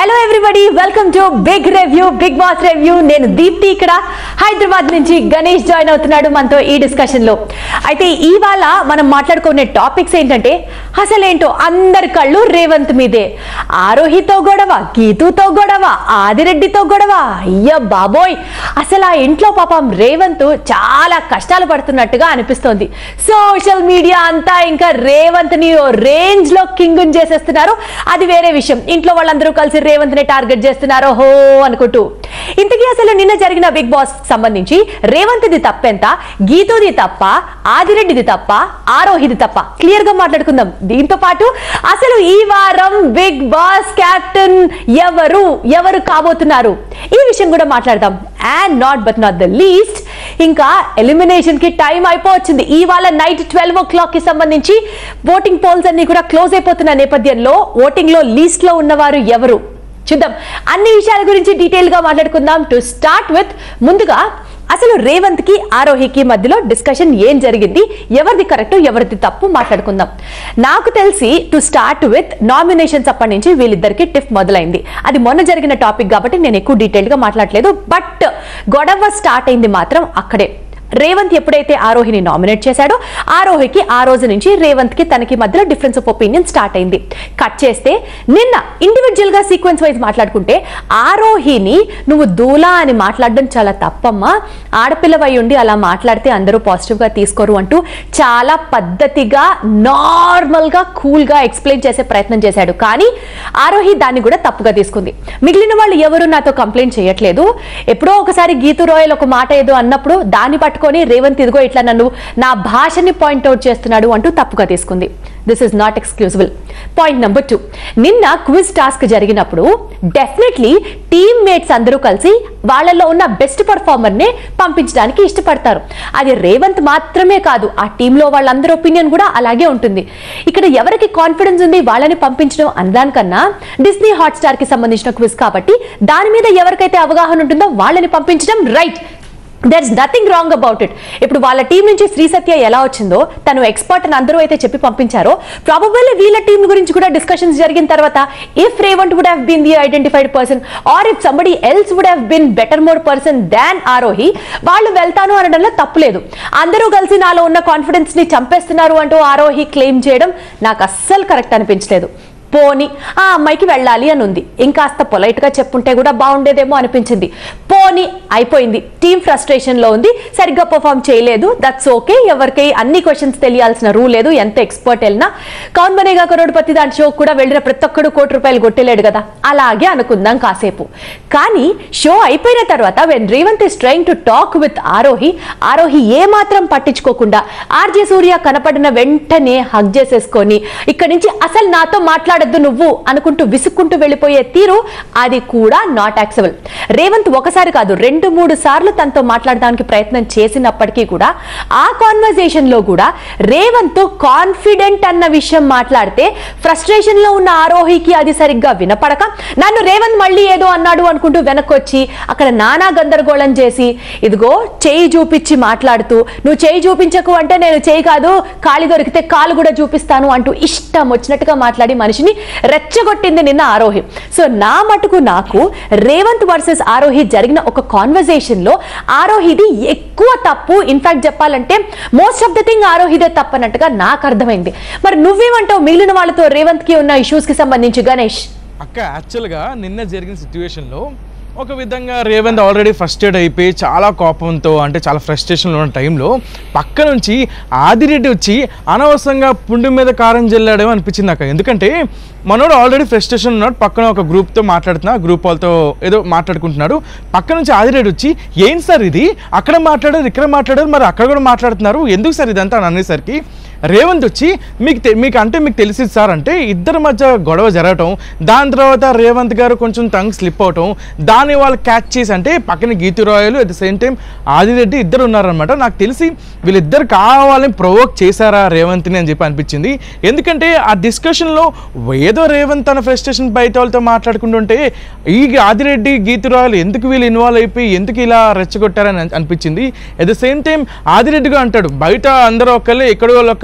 Hello everybody welcome to big review Bigg Boss review నేను దీప్తి ఇక్కడ హైదరాబాద్ నుంచి గణేష్ జాయిన్ అవుతున్నాడు మనతో ఈ డిస్కషన్ లో అయితే ఇవాళ మనం మాట్లాడుకునే టాపిక్స్ ఏంటంటే అసలేంటో అందరి కళ్ళు రేవంత్ మీదే ఆరోహితో గొడవ గీతుతో గొడవ ఆదిరెడ్డితో గొడవ అయ్య బాబోయ్ అసలు ఆ ఇంట్లో పాపం రేవంత్ చాలా కష్టాలు పడుతున్నట్టుగా అనిపిస్తోంది సోషల్ మీడియా అంతా ఇంకా రేవంత్ ని రేంజ్ లో కింగ్ చేసేస్తున్నారు అది వేరే విషయం ఇంట్లో వాళ్ళందరూ కలిసి రేవంత్ ని టార్గెట్ చేస్తున్నారు హో అనుకుంటూ ఇంతకీ అసలు నిన్న జరిగిన బిగ్ బాస్ సంబంధించి రేవంత్ ది తప్పెంత గీతుది తప్ప ఆదిరెడ్డిది తప్ప ఆరోహిది తప్ప క్లియర్ గా మాట్లాడుకుందాం దీంతో పాటు అసలు ఈ వారం బిగ్ బాస్ క్యాప్టెన్ ఎవరు ఎవరు కాబోతున్నారు ఈ విషయం కూడా మాట్లాడదాం and not but not the least ఇంకా ఎలిమినేషన్ కి టైం అయిపోవచ్చింది ఇవాళ నైట్ ట్వెల్వ్ ఓ క్లాక్ కి సంబంధించి ఓటింగ్ పోల్స్ అన్ని కూడా క్లోజ్ అయిపోతున్న నేపథ్యంలో ఓటింగ్ లో లీస్ట్ లో ఉన్నవారు ఎవరు చూద్దాం అన్ని విషయాల గురించి డీటెయిల్ గా మాట్లాడుకుందాం టు స్టార్ట్ విత్ ముందుగా అసలు రేవంత్ కి ఆరోహికి మధ్యలో డిస్కషన్ ఏం జరిగింది ఎవరిది కరెక్ట్ ఎవరిది తప్పు మాట్లాడుకుందాం నాకు తెలిసి టు స్టార్ట్ విత్ నామినేషన్స్ అప్పటి నుంచి వీళ్ళిద్దరికి టిఫ్ మొదలైంది అది మొన్న జరిగిన టాపిక్ కాబట్టి నేను ఎక్కువ డీటెయిల్ గా మాట్లాడలేదు బట్ గొడవ స్టార్ట్ అయింది మాత్రం అక్కడే రేవంత్ ఎప్పుడైతే ఆరోహిని నామినేట్ చేశాడో ఆరోహికి ఆ రోజు నుంచి రేవంత్ కి తనకి మధ్యలో డిఫరెన్స్ ఆఫ్ ఒపీనియన్ స్టార్ట్ అయింది కట్ చేస్తే నిన్న ఇండివిజువల్ గా సీక్వెన్స్ వైజ్ మాట్లాడుకుంటే ఆరోహిని నువ్వు దూలా అని మాట్లాడడం చాలా తప్పమ్మా ఆడపిల్లవై ఉండి అలా మాట్లాడితే అందరూ పాజిటివ్ గా తీసుకోరు అంటూ చాలా పద్ధతిగా నార్మల్ గా కూల్ గా ఎక్స్ప్లెయిన్ చేసే ప్రయత్నం చేశాడు కానీ ఆరోహి దాన్ని కూడా తప్పుగా తీసుకుంది మిగిలిన వాళ్ళు ఎవరు నాతో కంప్లైంట్ చేయట్లేదు ఎప్పుడో ఒకసారి గీతు రాయల్ ఒక మాట ఏదో అన్నప్పుడు దాన్ని పట్టుకొని రేవంత్ ఇదిగో ఇట్లా నన్ను నా భాషని పాయింట్అవుట్ చేస్తున్నాడు అంటూ తప్పుగా తీసుకుంది this is not excusable point number two నిన్న క్విజ్ టాస్క్ జరిగినప్పుడు డెఫినెట్లీ టీమ్ మేట్స్ అందరూ కలిసి వాళ్ళలో ఉన్న బెస్ట్ పర్ఫార్మర్ నే పంపించడానికి ఇష్టపడతారు అది రేవంత్ మాత్రమే కాదు ఆ టీంలో వాళ్ళందరి ఒపీనియన్ కూడా అలాగే ఉంటుంది ఇక్కడ ఎవరికి కాన్ఫిడెన్స్ ఉంది వాళ్ళని పంపించడం అనడానికన్నా డిస్నీ హాట్స్టార్ కి సంబంధించిన క్విజ్ కాబట్టి దాని మీద ఎవరికైతే అవగాహన ఉంటుందో వాళ్ళని పంపించడం right there is nothing wrong about it ఇప్పుడు వాళ్ళ టీం నుంచి శ్రీ సత్య ఎలా వచ్చిందో తను ఎక్స్పర్ట్ అని అందరూ అయితే చెప్పి పంపించారో ప్రాబబుల్లీ వీళ్ళ టీం గురించి కూడా డిస్కషన్స్ జరిగిన తర్వాత if Revanth would have been the identified person or if somebody else would have been better more person than Arohi వాళ్ళు వెళ్తాను అనడంలో తప్పులేదు అందరూ కలిసి నాలో ఉన్న కాన్ఫిడెన్స్ ని చంపేస్తున్నారు అంటూ ఆరోహి క్లెయిమ్ చేయడం నాకు అస్సలు కరెక్ట్ అనిపించలేదు పోని ఆ అమ్మాయికి వెళ్ళాలి అని ఉంది ఇంకాస్త పొలైట్ గా చెప్పుంటే కూడా బాగుండేదేమో అనిపించింది పోని అయిపోయింది టీం ఫ్రస్ట్రేషన్ లో ఉంది సరిగ్గా పర్ఫామ్ చేయలేదు దట్స్ ఓకే ఎవరికి అన్ని క్వశ్చన్స్ తెలియాల్సిన రూల్ లేదు ఎంత ఎక్స్పర్ట్ వెళ్ళినా కౌన్ బనేగా కరోడ్పతి దాని షో కూడా వెళ్ళిన ప్రతి ఒక్కడు కోటి రూపాయలు కొట్టలేడు కదా అలాగే అనుకుందాం కాసేపు కానీ షో అయిపోయిన తర్వాత when Revanth is trying to talk with Arohi Arohi ఏ మాత్రం పట్టించుకోకుండా ఆర్జే సూర్య కనపడిన వెంటనే హగ్ చేసేసుకొని ఇక్కడి నుంచి అసలు నాతో మాట్లాడద్దు నువ్వు అనుకుంటూ విసుక్కుంటూ వెళ్ళిపోయే తీరు అది కూడా నాట్ యాక్సెబుల్ రేవంత్ ఒకసారి కాదు రెండు మూడు సార్లు తనతో మాట్లాడడానికి ప్రయత్నం చేసినప్పటికీ కూడా ఆ కాన్వర్జేషన్ లో కూడా రేవంత్ కాన్ఫిడెంట్ అన్న విషయం మాట్లాడితే ఫ్రస్ట్రేషన్ లో ఉన్న ఆరోహికి అది సరిగ్గా వినపడక నన్ను రేవంత్ మళ్ళీ ఏదో అన్నాడు అనుకుంటూ వెనక్కొచ్చి అక్కడ నానా గందరగోళం చేసి ఇదిగో చేయి చూపించి మాట్లాడుతూ నువ్వు చేయి చూపించకు అంటే నేను చేయి కాదు కాలి దొరికితే కాలు కూడా చూపిస్తాను అంటూ ఇష్టం వచ్చినట్టుగా మాట్లాడి మనిషిని రెచ్చగొట్టింది నిన్న ఆరోహి సో నా మటుకు నాకు రేవంత్ వర్సెస్ ఆరోహి జరిగిన ఒక కాన్వర్జేషన్ లో ఆరోహిది ఎక్కువ తప్పు ఇన్ఫాక్ట్ చెప్పాలంటే మోస్ట్ ఆఫ్ ద థింగ్ ఆరోహిదే తప్పన్నట్టుగా నాకు అర్థమైంది మరి నువ్వేమంటావు మిగిలిన వాళ్ళతో రేవంత్ కి ఉన్న ఇష్యూస్ కి సంబంధించి గణేష్ అక్క యాక్చువల్గా నిన్న జరిగిన సిచ్యువేషన్లో ఒక విధంగా రేవంత్ ఆల్రెడీ ఫస్టెడ్ అయిపోయి చాలా కోపంతో అంటే చాలా ఫ్రస్ట్రేషన్లో ఉన్న టైంలో పక్క నుంచి ఆదిరెడ్డి వచ్చి అనవసరంగా పుండు మీద కారం జల్లాడేమో అనిపించింది అక్క ఎందుకంటే మనోడు ఆల్రెడీ ఫ్రస్ట్రేషన్ ఉన్నాడు పక్కన ఒక గ్రూప్తో మాట్లాడుతున్నా గ్రూప్ వాళ్ళతో ఏదో మాట్లాడుకుంటున్నాడు పక్క నుంచి ఆదిరెడ్డి వచ్చి ఏం సార్ ఇది అక్కడ మాట్లాడారు ఇక్కడ మాట్లాడారు మరి అక్కడ కూడా మాట్లాడుతున్నారు ఎందుకు సార్ ఇదంతా అని అనేసరికి రేవంత్ వచ్చి మీకు తె- మీకు అంటే మీకు తెలిసింది సార్ అంటే ఇద్దరి మధ్య గొడవ జరగటం దాని తర్వాత రేవంత్ గారు కొంచెం టంగ్ స్లిప్ అవటం దాన్ని వాళ్ళు క్యాచ్ చేసి అంటే పక్కన Geethu Royal at the same time Adireddy ఇద్దరు ఉన్నారనమాట నాకు తెలిసి వీళ్ళిద్దరు కావాలని ప్రొవోక్ చేశారా రేవంత్ని అని చెప్పి అనిపించింది ఎందుకంటే ఆ డిస్కషన్లో ఏదో రేవంత్ తన ఫ్రస్ట్రేషన్ బయట వాళ్ళతో మాట్లాడుకుంటుంటే ఈ ఆదిరెడ్డి గీతు రాయలు ఎందుకు వీళ్ళు ఇన్వాల్వ్ అయిపోయి ఎందుకు ఇలా రెచ్చగొట్టారని అన్- అనిపించింది అట్ ద సేమ్ టైం ఆదిరెడ్డిగా అంటాడు బయట అందరూ ఒకళ్ళే ఎక్కడో వాళ్ళు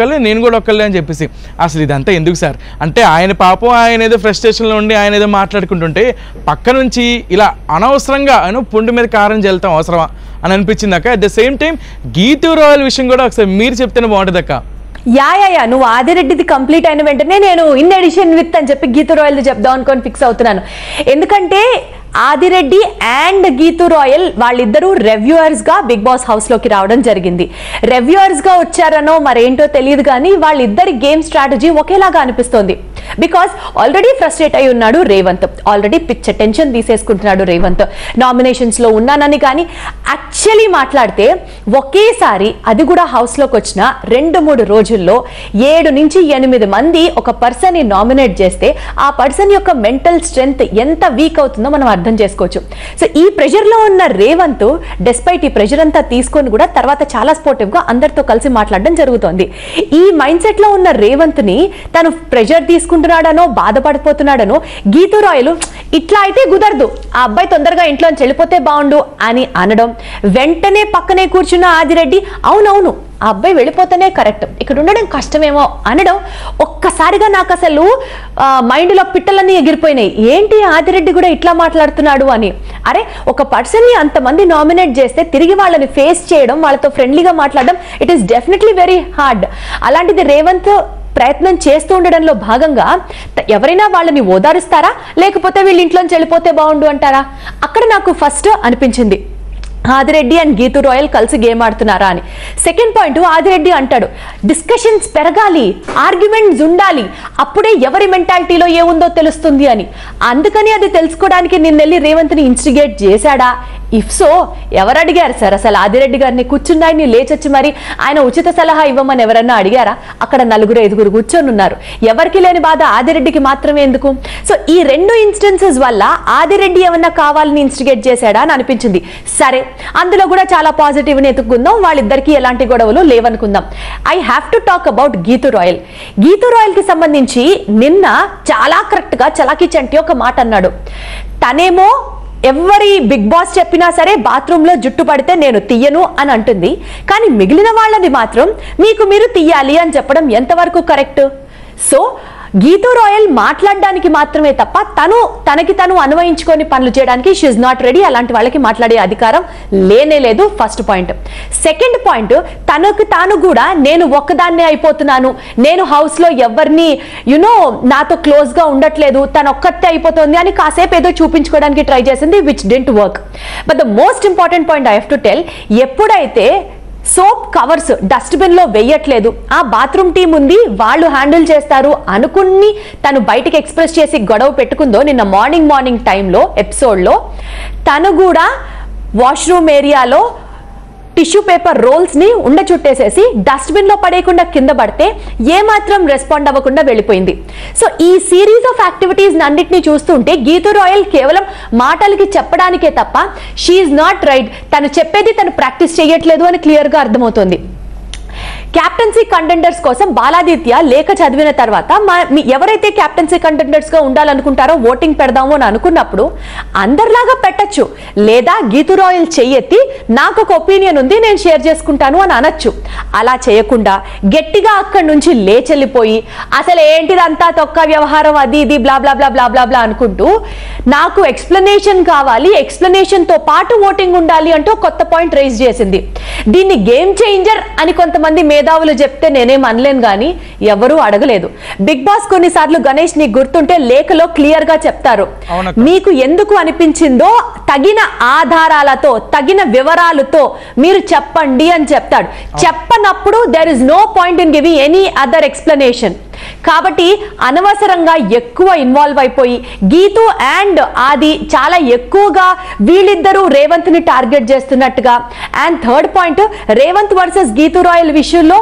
ఒక్కళ్ళే నేను కూడా ఒక్కళ్ళే అని చెప్పేసి అసలు ఇదంతా ఎందుకు సార్ అంటే ఆయన పాపం ఆయన ఏదో ఫ్రస్ట్రేషన్లో ఉండి ఆయన ఏదో మాట్లాడుకుంటుంటే పక్క నుంచి ఇలా అనవసరంగా ఆయన పుండు మీద కారం జల్తాం అవసరమా అని అనిపించింది అక్క at the same time Geethu Royal విషయం కూడా ఒకసారి మీరు చెప్తేనే బాగుంటుంది అక్క యా యా యా నువ్వు ఆదిరెడ్డిది కంప్లీట్ అయిన వెంటనే నేను ఇన్ ఎడిషన్ విత్ అని చెప్పి గీతు రాయల్ది చెప్దాం అనుకొని ఫిక్స్ అవుతున్నాను ఎందుకంటే ఆదిరెడ్డి అండ్ గీతు రాయల్ వాళ్ళిద్దరూ రెవ్యూయర్స్ గా బిగ్ బాస్ హౌస్ లోకి రావడం జరిగింది రెవ్యూయర్స్ గా వచ్చారనో మరేంటో తెలియదు కానీ వాళ్ళిద్దరి గేమ్ స్ట్రాటజీ ఒకేలాగా అనిపిస్తోంది బికాస్ ఆల్రెడీ ఫ్రస్ట్రేట్ అయి ఉన్నాడు రేవంత్ ఆల్రెడీ పిచ్చ టెన్షన్ తీసేసుకుంటున్నాడు రేవంత్ నామినేషన్స్ లో ఉన్నానని కానీ యాక్చువల్లీ మాట్లాడితే ఒకేసారి అది కూడా హౌస్ లోకి వచ్చిన రెండు మూడు రోజుల్లో ఏడు నుంచి ఎనిమిది మంది ఒక పర్సన్ ని నామినేట్ చేస్తే ఆ పర్సన్ యొక్క మెంటల్ స్ట్రెంగ్త్ ఎంత వీక్ అవుతుందో మనం అర్థం చేసుకోవచ్చు సో ఈ ప్రెషర్ లో ఉన్న రేవంత్ డెస్పైట్ ఈ ప్రెషర్ అంతా తీసుకొని కూడా తర్వాత చాలా స్పోర్టివ్ గా అందరితో కలిసి మాట్లాడడం జరుగుతోంది ఈ మైండ్ సెట్ లో ఉన్న రేవంత్ ని తను ప్రెషర్ తీసుకుంటున్నాడనో బాధపడిపోతున్నాడనో గీతూ రాయలు ఇట్లా అయితే కుదరదు ఆ అబ్బాయి తొందరగా ఇంట్లోంచి వెళ్ళిపోతే బాగుండు అని అనడం వెంటనే పక్కనే కూర్చున్న ఆదిరెడ్డి అవునవును ఆ అబ్బాయి వెళ్ళిపోతేనే కరెక్ట్ ఇక్కడ ఉండడం కష్టమేమో అనడం ఒక్కసారిగా నాకు అసలు ఆ, మైండ్లో పిట్టలన్నీ ఎగిరిపోయినాయి ఏంటి ఆదిరెడ్డి కూడా ఇట్లా మాట్లాడుతున్నాడు అని అరే ఒక పర్సన్ని అంతమంది నామినేట్ చేస్తే తిరిగి వాళ్ళని ఫేస్ చేయడం వాళ్ళతో ఫ్రెండ్లీగా మాట్లాడడం it is definitely very hard అలాంటిది రేవంత్ ప్రయత్నం చేస్తూ ఉండడంలో భాగంగా త- ఎవరైనా వాళ్ళని ఓదారుస్తారా లేకపోతే వీళ్ళ ఇంట్లోంచి వెళ్ళిపోతే బాగుండు అంటారా అక్కడ నాకు ఫస్ట్ అనిపించింది ఆదిరెడ్డి అండ్ గీతు రాయల్ కలిసి గేమ్ ఆడుతున్నారా అని సెకండ్ పాయింట్ ఆదిరెడ్డి అంటాడు డిస్కషన్స్ పెరగాలి ఆర్గ్యుమెంట్స్ ఉండాలి అప్పుడే ఎవరి మెంటాలిటీలో ఏముందో తెలుస్తుంది అని అందుకని అది తెలుసుకోవడానికి నిన్నెళ్ళి రేవంత్ని ఇన్స్టిగేట్ చేశాడా ఇఫ్ సో ఎవరు అడిగారు సార్ అసలు ఆదిరెడ్డి గారిని కూర్చున్న ఆయన్ని లేచొచ్చి మరి ఆయన ఉచిత సలహా ఇవ్వమని ఎవరన్నా అడిగారా అక్కడ నలుగురు ఐదుగురు కూర్చొని ఉన్నారు ఎవరికి లేని బాధ ఆదిరెడ్డికి మాత్రమే ఎందుకు సో ఈ రెండు ఇన్స్టెన్సెస్ వల్ల ఆదిరెడ్డి ఏమన్నా కావాలని ఇన్స్టిగేట్ చేశాడా అని అనిపించింది సరే అందులో కూడా చాలా పాజిటివ్ ని ఎత్తుకుందాం వాళ్ళిద్దరికి ఎలాంటి గొడవలు లేవనుకుందాం I have to talk about Geethu Royal Geethu Royal కి సంబంధించి నిన్న చాలా కరెక్ట్ గా చలాకీ చంటి ఒక మాట అన్నాడు తనేమో ఎవరి బిగ్ బాస్ చెప్పినా సరే బాత్రూమ్ లో జుట్టు పడితే నేను తీయను అని అంటుంది కానీ మిగిలిన వాళ్ళని మాత్రం మీకు మీరు తీయాలి అని చెప్పడం ఎంతవరకు కరెక్ట్ సో గీతూ రాయల్ మాట్లాడడానికి మాత్రమే తప్ప తను తనకి తను అన్వయించుకొని పనులు చేయడానికి షీఈ్ నాట్ రెడీ అలాంటి వాళ్ళకి మాట్లాడే అధికారం లేనే లేదు ఫస్ట్ పాయింట్ సెకండ్ పాయింట్ తనకు తాను కూడా నేను ఒక్కదాన్నే అయిపోతున్నాను నేను హౌస్ లో ఎవరిని యునో నాతో క్లోజ్ గా ఉండట్లేదు తను ఒక్కతే అయిపోతుంది అని కాసేపు ఏదో చూపించుకోవడానికి ట్రై చేసింది which didn't work but the most important point I have to tell ఎప్పుడైతే సోప్ కవర్స్ డస్ట్బిన్ లో వేయట్లేదు ఆ బాత్రూమ్ టీం ఉంది వాళ్ళు హ్యాండిల్ చేస్తారు అనుకుని తను బయటికి ఎక్స్ప్రెస్ చేసి గొడవ పెట్టుకుందో నిన్న మార్నింగ్ మార్నింగ్ టైంలో ఎపిసోడ్లో తను కూడా వాష్రూమ్ ఏరియాలో టిష్యూ పేపర్ రోల్స్ ని ఉండ చుట్టేసేసి డస్ట్బిన్ లో పడేయకుండా కింద పడితే ఏమాత్రం రెస్పాండ్ అవ్వకుండా వెళ్ళిపోయింది సో ఈ సిరీస్ ఆఫ్ యాక్టివిటీస్ అన్నిటిని చూస్తుంటే గీతు రాయల్ కేవలం మాటలకి చెప్పడానికే తప్ప షీఈ్ నాట్ రైట్ తను చెప్పేది తను ప్రాక్టీస్ చేయట్లేదు అని క్లియర్ గా అర్థమవుతుంది క్యాప్టెన్సీ కంటెండర్స్ కోసం బాలాదిత్య లేఖ చదివిన తర్వాత మా- మీ- ఎవరైతే క్యాప్టెన్సీ కంటెండర్స్ గా ఉండాలనుకుంటారో ఓటింగ్ పెడదాము అని అనుకున్నప్పుడు అందరిలాగా పెట్టచ్చు లేదా గీతు రాయల్ చెయ్యెత్తి నాకు ఒక ఒపీనియన్ ఉంది నేను షేర్ చేసుకుంటాను అని అనొచ్చు అలా చేయకుండా గట్టిగా అక్కడి నుంచి లేచెల్లిపోయి అసలు ఏంటిదంతా తొక్క వ్యవహారం అది ఇది బ్లా బ్లా బ్లా బ్లా బ్లా బ్లా అనుకుంటూ నాకు ఎక్స్ప్లెనేషన్ కావాలి ఎక్స్ప్లెనేషన్ తో పాటు ఓటింగ్ ఉండాలి అంటూ కొత్త పాయింట్ రైజ్ చేసింది దీన్ని గేమ్ చేంజర్ అని కొంతమంది మేధావులు చెప్తే నేనేం అనలేను కానీ ఎవరూ అడగలేదు బిగ్ బాస్ కొన్నిసార్లు గణేష్ నీకు గుర్తుంటే లేఖలో క్లియర్ గా చెప్తారు అవునక్క. మీకు ఎందుకు అనిపించిందో తగిన ఆధారాలతో తగిన వివరాలతో మీరు చెప్పండి అని చెప్తాడు చెప్పనప్పుడు there is no point in giving any other explanation కాబట్టి అనవసరంగా ఎక్కువ ఇన్వాల్వ్ అయిపోయి గీతు అండ్ ఆది చాలా ఎక్కువగా వీళ్ళిద్దరూ రేవంత్ ని టార్గెట్ చేస్తున్నట్టుగా and third point Revanth versus Geethu Royal విషయంలో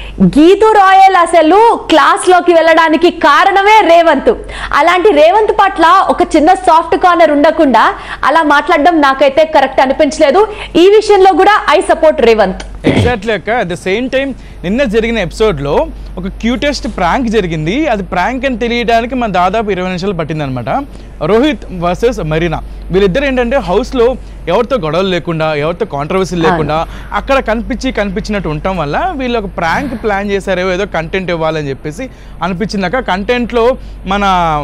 గీతు రాయల్ అసలు క్లాస్ లోకి వెళ్ళడానికి కారణమే రేవంత్ అలాంటి రేవంత్ పట్ల ఒక చిన్న సాఫ్ట్ కార్నర్ ఉండకుండా అలా మాట్లాడడం నాకైతే కరెక్ట్ అనిపించలేదు ఈ విషయంలో కూడా ఐ సపోర్ట్ రేవంత్ ఎగ్జాక్ట్లీ అక్క అట్ ద సేమ్ టైం నిన్న జరిగిన ఎపిసోడ్లో ఒక క్యూటెస్ట్ ప్రాంక్ జరిగింది అది ప్రాంక్ అని తెలియడానికి మన దాదాపు ఇరవై నిమిషాలు పట్టిందనమాట రోహిత్ వర్సెస్ మరీనా వీళ్ళిద్దరు ఏంటంటే హౌస్లో ఎవరితో గొడవలు లేకుండా ఎవరితో కాంట్రవర్సీ లేకుండా అక్కడ కనిపించి కనిపించినట్టు ఉండటం వల్ల వీళ్ళు ఒక ప్రాంక్ ప్లాన్ చేశారేమో ఏదో కంటెంట్ ఇవ్వాలని చెప్పేసి అనిపించిందాక కంటెంట్లో మన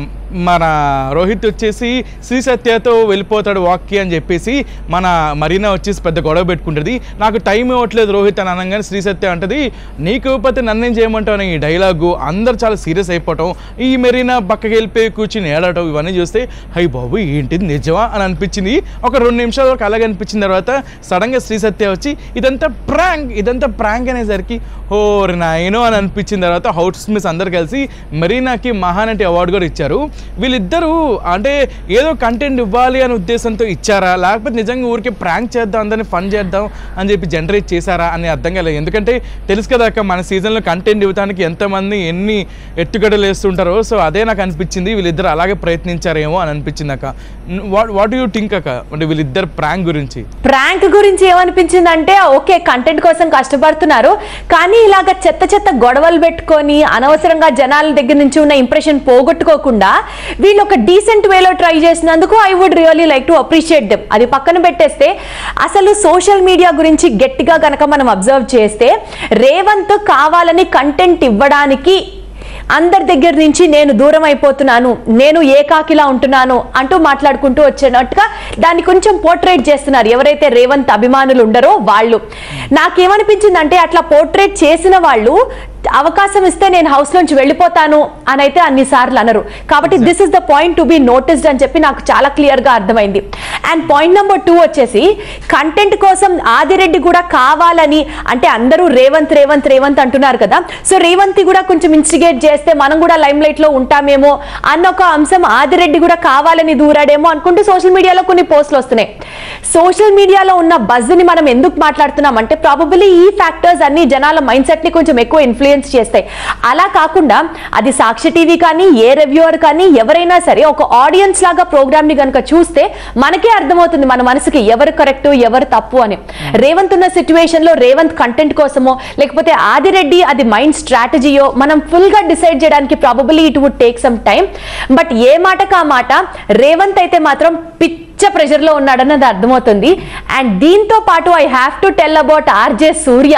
మన రోహిత్ వచ్చేసి శ్రీ సత్యతో వెళ్ళిపోతాడు వాక్కి అని చెప్పేసి మన మరీనా వచ్చేసి పెద్ద గొడవ పెట్టుకుంటుంది నాకు టైం ఇవ్వట్లేదు రోహిత్ అని అనగానే శ్రీ సత్య అంటది నీకు ఇవ్వకపోతే నన్నేం చేయమంటావు అని ఈ డైలాగు అందరు చాలా సీరియస్ అయిపోవటం ఈ మెరీనా పక్కకి వెళ్ళిపోయి కూర్చుని ఏడటం ఇవన్నీ చూస్తే హై బాబు ఏంటిది నిజమా అని అనిపించింది ఒక రెండు నిమిషాల వరకు అలాగే అనిపించిన తర్వాత సడన్గా శ్రీ సత్య వచ్చి ఇదంతా ప్రాంక్ ఇదంతా ప్రాంక్ అనేసరికి ఓ నాయనో అని అనిపించిన తర్వాత హౌస్ మిస్ అందరు కలిసి మెరీనాకి మహానటి అవార్డు కూడా ఇచ్చారు వీళ్ళిద్దరూ అంటే ఏదో కంటెంట్ ఇవ్వాలి అనే ఉద్దేశంతో ఇచ్చారా లేకపోతే నిజంగా ఊరికే ప్రాంక్ చేద్దాం అందరిని ఫన్ చేద్దాం అని చెప్పి జనరేట్ చేశారా అని అర్థం కాలేదు ఎందుకంటే తెలుసు కదా అక్క మన సీజన్లో కంటెంట్ ఇవ్వడానికి ఎంతమంది ఎన్ని ఎత్తుగడలు వేస్తుంటారో సో అదే నాకు అనిపించింది వీళ్ళిద్దరు అలాగే ప్రయత్నించారేమో అని అనిపించింది అక్క వాట్ వాట్ యూ థింక్ అక్క అంటే వీళ్ళిద్దరు ప్రాంక్ గురించి ప్రాంక్ గురించి ఏమనిపించింది అంటే ఓకే కంటెంట్ కోసం కష్టపడుతున్నారు కానీ ఇలాగ చెత్త చెత్త గొడవలు పెట్టుకొని అనవసరంగా జనాల దగ్గర నుంచి ఉన్న ఇంప్రెషన్ పోగొట్టుకోకుండా వీళ్ళు ఒక డీసెంట్ వేలో ట్రై చేసినందుకు I would really like to appreciate them అది పక్కన పెట్టేస్తే అసలు సోషల్ మీడియా గురించి గట్టిగా గనక మనం అబ్జర్వ్ చేస్తే రేవంత్ కావాలని కంటెంట్ ఇవ్వడానికి అందరి దగ్గర నుంచి నేను దూరం అయిపోతున్నాను నేను ఏకాకిలా ఉంటున్నాను అంటూ మాట్లాడుకుంటూ వచ్చినట్టుగా దాన్ని కొంచెం పోర్ట్రేట్ చేస్తున్నారు ఎవరైతే రేవంత్ అభిమానులు ఉండరో వాళ్ళు నాకేమనిపించిందంటే అట్లా పోర్ట్రేట్ చేసిన వాళ్ళు అవకాశం ఇస్తే నేను హౌస్ నుంచి వెళ్ళిపోతాను అని అయితే అన్ని సార్లు అనరు కాబట్టి this is the point to be noticed అని చెప్పి నాకు చాలా క్లియర్ గా అర్థమైంది అండ్ పాయింట్ నెంబర్ టూ వచ్చేసి కంటెంట్ కోసం ఆదిరెడ్డి కూడా కావాలని అంటే అందరూ రేవంత్ రేవంత్ రేవంత్ అంటున్నారు కదా సో రేవంత్ కూడా కొంచెం ఇన్స్టిగేట్ చేస్తే మనం కూడా లైమ్ లైట్ లో ఉంటామేమో అన్న ఒక అంశం ఆదిరెడ్డి కూడా కావాలని దూరాడేమో అనుకుంటూ సోషల్ మీడియాలో కొన్ని పోస్టులు వస్తున్నాయి సోషల్ మీడియాలో ఉన్న బజ్ ని మనం ఎందుకు మాట్లాడుతున్నాం అంటే ప్రాబబుల్లీ ఈ ఫ్యాక్టర్స్ అన్ని జనాల మైండ్ సెట్ ని కొంచెం ఎక్కువ ఇన్ఫ్లుయెన్స్ చేస్తాయి అలా కాకుండా అది సాక్షి టీవీ కానీ ఏ రివ్యూవర్ కానీ ఎవరైనా సరే ఒక ఆడియన్స్ లాగా ప్రోగ్రామ్ ని కనుక చూస్తే మనకే అర్థమవుతుంది మన మనసుకి ఎవరు కరెక్ట్ ఎవరు తప్పు అని రేవంత్ ఉన్న సిచ్యువేషన్ లో రేవంత్ కంటెంట్ కోసమో లేకపోతే ఆదిరెడ్డి అది మైండ్ స్ట్రాటజీయో మనం ఫుల్ గా డిసైడ్ చేయడానికి probably it would take some time but ఏ మాటకు ఆ మాట రేవంత్ అయితే మాత్రం పిచ్చ ప్రెషర్ లో ఉన్నాడన్నది అర్థమవుతుంది అండ్ దీంతో పాటు I have to tell about RJ Surya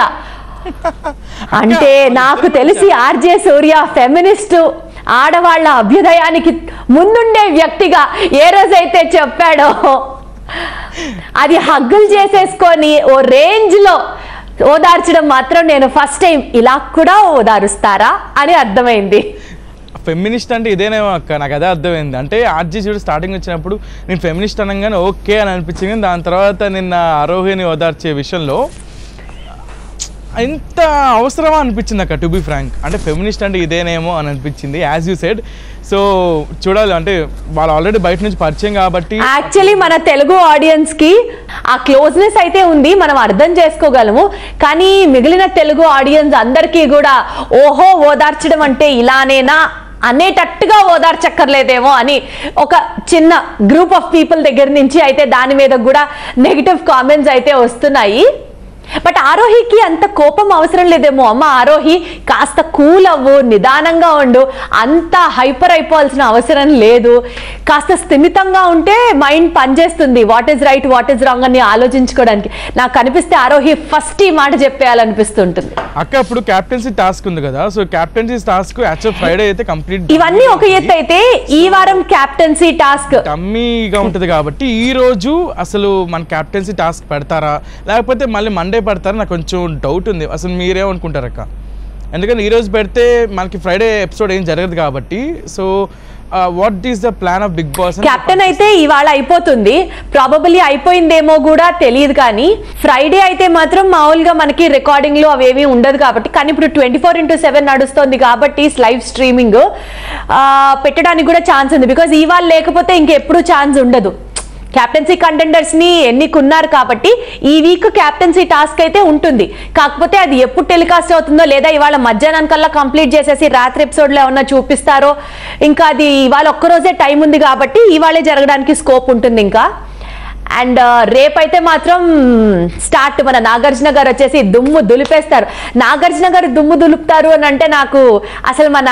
అంటే నాకు తెలిసి ఆర్జే సూర్య ఫెమినిస్ట్ ఆడవాళ్ళ అభ్యుదయానికి ముందుండే వ్యక్తిగా ఏ రోజైతే చెప్పాడో అది హగ్గులు చేసేసుకొని ఓ రేంజ్ లో ఓదార్చడం మాత్రం నేను ఫస్ట్ టైం ఇలా కూడా ఓదారుస్తారా అని అర్థమైంది ఫెమినిస్ట్ అంటే ఇదేనేమో అక్క నాకు అదే అర్థమైంది అంటే ఆర్జీ చూడు స్టార్టింగ్ వచ్చినప్పుడు నేను ఫెమినిస్ట్ అనగానే ఓకే అని అనిపించింది కానీ దాని తర్వాత నిన్న ఆరోహిని ఓదార్చే విషయంలో ఇంత అవసరమా అనిపించింది అక్క టు బి ఫ్రాంక్ అంటే ఫెమినిస్ట్ అంటే ఇదేనేమో అని అనిపించింది యాజ్ యూ సెడ్ సో చూడాలి అంటే వాళ్ళు ఆల్రెడీ బయట నుంచి పరిచయం కాబట్టి యాక్చువల్లీ మన తెలుగు ఆడియన్స్ కి ఆ క్లోజ్నెస్ అయితే ఉంది మనం అర్థం చేసుకోగలము కానీ మిగిలిన తెలుగు ఆడియన్స్ అందరికీ కూడా ఓహో ఓదార్చడం అంటే ఇలానేనా అనేటట్టుగా ఓదార్చక్కర్లేదేమో అని ఒక చిన్న గ్రూప్ ఆఫ్ పీపుల్ దగ్గర నుంచి అయితే దాని మీద కూడా నెగిటివ్ కామెంట్స్ అయితే వస్తున్నాయి బట్ ఆరోహికి అంత కోపం అవసరం లేదేమో అమ్మ ఆరోహి కాస్త కూల్ అవ్వు నిదానంగా ఉండు అంత హైపర్ అయిపోవాల్సిన అవసరం లేదు కాస్త స్థిమితంగా ఉంటే మైండ్ పనిచేస్తుంది what is right what is wrong అని ఆలోచించుకోవడానికి నాకు కనిపిస్తే ఆరోహి ఫస్ట్ ఈ మాట చెప్పేయాలనిపిస్తుంటుంది అక్క ఇప్పుడు క్యాప్టెన్సీ టాస్క్ ఉంది కదా so captaincy task actual Friday అయితే కంప్లీట్ ఇవన్నీ ఒక ఎత్తు అయితే ఈ వారం క్యాప్టెన్సీ టాస్క్ టమ్మీగా ఉంటుంది కాబట్టి ఈ రోజు అసలు మన క్యాప్టెన్సీ టాస్క్ పెడతారా లేకపోతే మళ్ళీ మండే పెడతారా నాకు కొంచెం డౌట్ ఉంది అసలు మీరేమనుకుంటారు అక్క ఎందుకంటే ఈ రోజు పెడితే మనకి ఫ్రైడే ఎపిసోడ్ ఏం జరగదు కాబట్టి so what is the plan of Bigg Boss captain అయితే ఇవాళ అయిపోతుంది ప్రాబబుల్లీ అయిపోయిందేమో కూడా తెలియదు కానీ ఫ్రైడే అయితే మాత్రం మామూలుగా మనకి రికార్డింగ్ లో అవేమీ ఉండదు కాబట్టి కానీ ఇప్పుడు ట్వంటీ ఫోర్ ఇంటూ సెవెన్ నడుస్తుంది కాబట్టి లైవ్ స్ట్రీమింగ్ పెట్టడానికి కూడా ఛాన్స్ ఉంది బికాజ్ ఇవాళ లేకపోతే ఇంకెప్పుడు ఛాన్స్ ఉండదు క్యాప్టెన్సీ కంటెండర్స్ ని ఎన్నికున్నారు కాబట్టి ఈ వీక్ క్యాప్టెన్సీ టాస్క్ అయితే ఉంటుంది కాకపోతే అది ఎప్పుడు టెలికాస్ట్ అవుతుందో లేదా ఇవాళ మధ్యాహ్నానికల్లా కంప్లీట్ చేసేసి రాత్రి ఎపిసోడ్ లో ఏమన్నా చూపిస్తారో ఇంకా అది ఇవాళ ఒక్కరోజే టైం ఉంది కాబట్టి ఇవాళే జరగడానికి స్కోప్ ఉంటుంది ఇంకా అండ్ రేపైతే మాత్రం స్టార్ట్ మన నాగార్జున గారు వచ్చేసి దుమ్ము దులిపేస్తారు నాగార్జున గారు దుమ్ము దులుపుతారు అని అంటే నాకు అసలు మన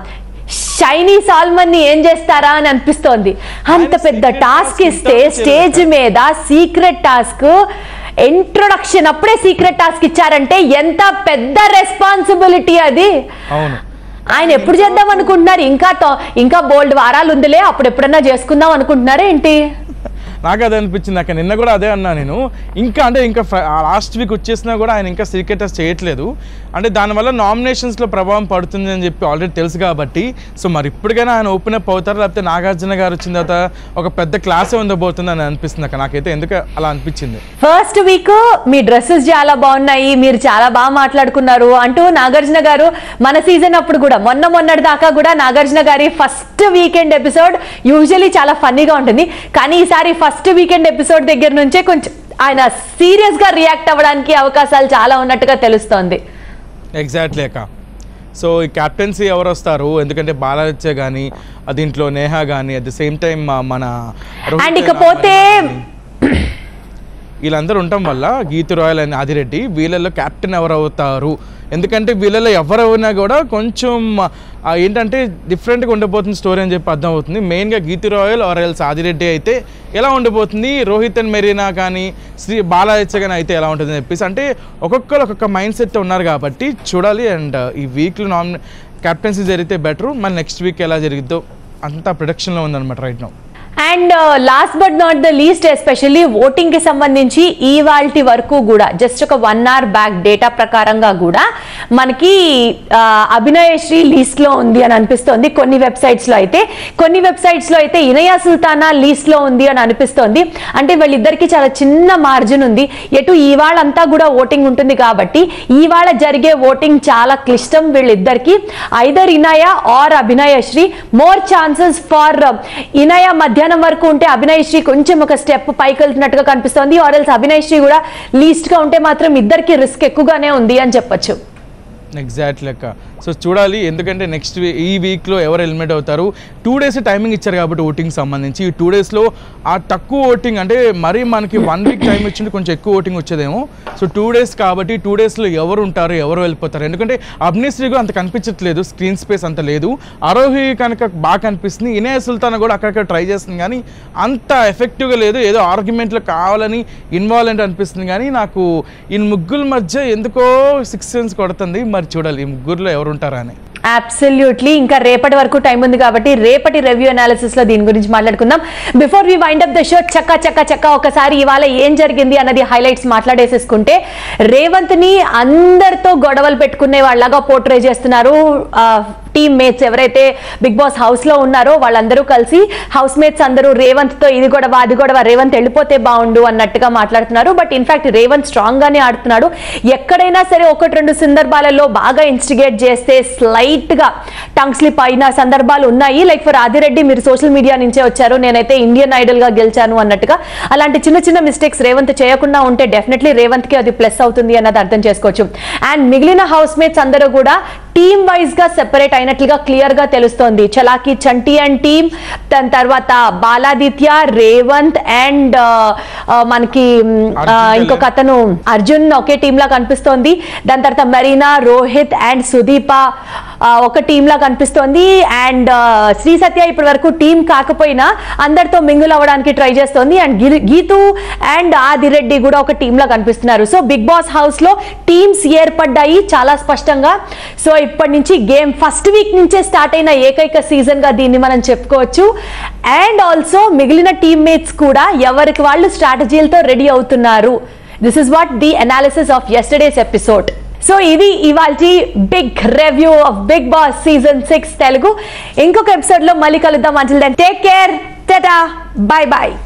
షైనీ సాల్మన్ ని ఏం చేస్తారా అని అనిపిస్తోంది అంత ఆయన పెద్ద secret టాస్క్ task ఇస్తే ఇంతవరకు స్టేజ్ మీద సీక్రెట్ టాస్క్ ఇంట్రొడక్షన్ అప్పుడే సీక్రెట్ టాస్క్ ఇచ్చారంటే ఎంత పెద్ద రెస్పాన్సిబిలిటీ అది అవును ఆయన ఎప్పుడు చేద్దాం అనుకుంటున్నారు ఇంకా తో- ఇంకా బోల్డ్ వారాలు ఉందిలే అప్పుడు ఎప్పుడన్నా చేసుకుందాం అనుకుంటున్నారా ఏంటి నాకు అదే అనిపించింది అక్కడ నిన్న కూడా అదే అన్నా నేను ఇంకా అంటే ఇంకా లాస్ట్ వీక్ వచ్చేసినా కూడా ఆయన ఇంకా సీక్రెట్ టెస్ట్ చేయట్లేదు అంటే దానివల్ల నామినేషన్స్లో ప్రభావం పడుతుంది అని చెప్పి ఆల్రెడీ తెలుసు కాబట్టి సో మరి ఇప్పటికైనా ఆయన ఓపెన్ అప్ అవుతారు లేకపోతే నాగార్జున గారు వచ్చిన తర్వాత ఒక పెద్ద క్లాసే ఉండబోతుంది అని అనిపిస్తుంది అక్కడ నాకైతే ఎందుకు అలా అనిపించింది ఫస్ట్ వీక్ మీ డ్రెస్సెస్ చాలా బాగున్నాయి మీరు చాలా బాగా మాట్లాడుకున్నారు అంటూ నాగార్జున గారు మన సీజన్ అప్పుడు కూడా మొన్న మొన్నటి దాకా కూడా నాగార్జున గారి ఫస్ట్ వీకెండ్ ఎపిసోడ్ యూజువలీ చాలా ఫన్నీగా ఉంటుంది కానీ ఈసారి ఫస్ట్ వీకెండ్ ఎపిసోడ్ దగ్గర నుంచే కొంచెం ఆయన సీరియస్ గా రియాక్ట్ అవ్వడానికి అవకాశాలు చాలా ఉన్నట్టుగా తెలుస్తోంది ఎగ్జాక్ట్లీ అక్క సో ఈ క్యాప్టెన్సీ ఎవరు వస్తారు ఎందుకంటే బాలాదిత్య కానీ దీంట్లో నేహా కానీ అట్ ద సేమ్ టైం మన రోహిత్ అండ్ అయినా, ఇకపోతే మణిమాల కానీ. వీళ్ళందరూ ఉండటం వల్ల గీతు రాయల్ అని ఆదిరెడ్డి వీళ్ళల్లో కెప్టెన్ ఎవరు అవుతారు ఎందుకంటే వీళ్ళలో ఎవరు అయినా కూడా కొంచెం ఆ, ఏంటంటే డిఫరెంట్గా ఉండబోతుంది స్టోరీ అని చెప్పి అర్థం అవుతుంది మెయిన్గా గీతు రాయల్ ఆర్ ఎల్స్ ఆదిరెడ్డి అయితే ఎలా ఉండబోతుంది రోహిత్ అండ్ మెరీనా కానీ శ్రీ బాలాదిత్య కానీ అయితే ఎలా ఉంటుందని చెప్పేసి అంటే ఒక్కొక్కరు ఒక్కొక్క మైండ్ సెట్ ఉన్నారు కాబట్టి చూడాలి అండ్ ఈ వీక్లో నామినే కెప్టెన్సీ జరిగితే బెటర్ మన నెక్స్ట్ వీక్ ఎలా జరిగిద్దో అంతా ప్రొడక్షన్లో ఉందన్నమాట right no and last but not the least especially voting కి సంబంధించి ఇవాల్టి వరకు కూడా జస్ట్ ఒక వన్ అవర్ బ్యాక్ డేటా ప్రకారంగా కూడా మనకి ఆ, అభినయశ్రీ లీస్ట్ లో ఉంది అని అనిపిస్తోంది కొన్ని వెబ్సైట్స్ లో అయితే కొన్ని వెబ్సైట్స్ లో అయితే ఇనయా సుల్తానా లీస్ట్ లో ఉంది అని అనిపిస్తోంది అంటే వీళ్ళిద్దరికి చాలా చిన్న మార్జిన్ ఉంది ఎటు ఇవాళంతా కూడా ఓటింగ్ ఉంటుంది కాబట్టి ఇవాళ జరిగే ఓటింగ్ చాలా క్లిష్టం వీళ్ళిద్దరికి either Inaya or Abhinayashri more chances for Inaya మధ్యాహ్నం వరకు ఉంటే అభినయశ్రీ కొంచెం ఒక స్టెప్ పైకి వెళ్తున్నట్టుగా కనిపిస్తోంది ఆర్ ఎల్స్ అభినయశ్రీ కూడా లీస్ట్ గా ఉంటే మాత్రం ఇద్దరికి రిస్క్ ఎక్కువగానే ఉంది అని చెప్పొచ్చు ఎగ్జాక్ట్ లెక్క సో చూడాలి ఎందుకంటే నెక్స్ట్ ఈ వీక్లో ఎవరు ఎలిమినేట్ అవుతారు టూ డేస్ టైమింగ్ ఇచ్చారు కాబట్టి ఓటింగ్ సంబంధించి ఈ టూ డేస్లో ఆ తక్కువ ఓటింగ్ అంటే మరీ మనకి వన్ వీక్ టైం ఇచ్చింది కొంచెం ఎక్కువ ఓటింగ్ వచ్చేదేమో సో టూ డేస్ కాబట్టి టూ డేస్లో ఎవరు ఉంటారు ఎవరు వెళ్ళిపోతారు ఎందుకంటే అభినేశ్రీగా అంత కనిపించట్లేదు స్క్రీన్ స్పేస్ అంత లేదు ఆరోహి కనుక బాగా కనిపిస్తుంది ఇనే సుల్తాన్ కూడా అక్కడక్కడ ట్రై చేస్తుంది కానీ అంత ఎఫెక్టివ్గా లేదు ఏదో ఆర్గ్యుమెంట్లో కావాలని ఇన్వాల్వ్ అనిపిస్తుంది కానీ నాకు ఈ ముగ్గుల మధ్య ఎందుకో సిక్స్ సెన్స్ కొడుతుంది మరి చూడాలి ఈ ముగ్గురులో ఎవరు ఉంటారా అని అబ్సల్యూట్లీ ఇంకా రేపటి వరకు టైం ఉంది కాబట్టి రేపటి రివ్యూ అనాలిసిస్ లో దీని గురించి మాట్లాడుకుందాం before we wind up the show చక్క చక్క చక్క ఒకసారి ఇవాళ ఏం జరిగింది అన్నది హైలైట్స్ మాట్లాడేసేసుకుంటే రేవంత్ ని అందరితో గొడవలు పెట్టుకునే వాళ్ళగా పోర్ట్రే చేస్తున్నారు టీమ్ మేట్స్ ఎవరైతే బిగ్ బాస్ హౌస్ లో ఉన్నారో వాళ్ళందరూ కలిసి హౌస్ మేట్స్ అందరూ రేవంత్ తో ఇది గొడవ అది గొడవ రేవంత్ వెళ్ళిపోతే బాగుండు అన్నట్టుగా మాట్లాడుతున్నారు బట్ ఇన్ఫాక్ట్ రేవంత్ స్ట్రాంగ్ గానే ఆడుతున్నాడు ఎక్కడైనా సరే ఒకటి రెండు సందర్భాలలో బాగా ఇన్స్టిగేట్ చేస్తే స్లైట్ గా టంగ్ స్లిప్ అయిన సందర్భాలు ఉన్నాయి లైక్ ఫర్ ఆదిరెడ్డి మీరు సోషల్ మీడియా నుంచే వచ్చారు నేనైతే ఇండియన్ ఐడల్ గా గెలిచాను అన్నట్టుగా అలాంటి చిన్న చిన్న మిస్టేక్స్ రేవంత్ చేయకుండా ఉంటే డెఫినెట్లీ రేవంత్ కి అది ప్లస్ అవుతుంది అన్నది అర్థం చేసుకోవచ్చు అండ్ మిగిలిన హౌస్ మేట్స్ అందరూ కూడా టీమ్ వైజ్ గా సెపరేట్ అయినట్లుగా క్లియర్ గా తెలుస్తోంది చలాకి చంటి అండ్ టీమ్ దాని తర్వాత బాలాదిత్య రేవంత్ అండ్ మనకి మ్, ఆ, అర్జున్ ఇంకొక అతను అర్జున్ ఒకే టీమ్ లా కనిపిస్తోంది దాని తర్వాత మరీనా రోహిత్ అండ్ సుదీప ఆ, ఒక టీమ్ లా కనిపిస్తోంది అండ్ శ్రీ సత్య ఇప్పటి వరకు టీం కాకపోయినా అందరితో మింగుల్ అవ్వడానికి ట్రై చేస్తోంది అండ్ గిరి- గీతు అండ్ ఆదిరెడ్డి కూడా ఒక టీమ్ లా కనిపిస్తున్నారు సో బిగ్ బాస్ హౌస్ లో టీమ్స్ ఏర్పడ్డాయి చాలా స్పష్టంగా సో ఇప్పటి నుంచి గేమ్ ఫస్ట్ వీక్ నుంచే స్టార్ట్ అయిన ఏకైక సీజన్ గా దీన్ని మనం చెప్పుకోవచ్చు అండ్ ఆల్సో మిగిలిన టీమ్మేట్స్ కూడా ఎవరికి వాళ్ళు స్ట్రాటజీలతో రెడీ అవుతున్నారు this is what the analysis of yesterday's episode so ఇది ఇవాళ big review of Bigg Boss season six Telugu ఇంకొక ఎపిసోడ్ లో మళ్ళీ కలుద్దాం until then take care ta-ta bye by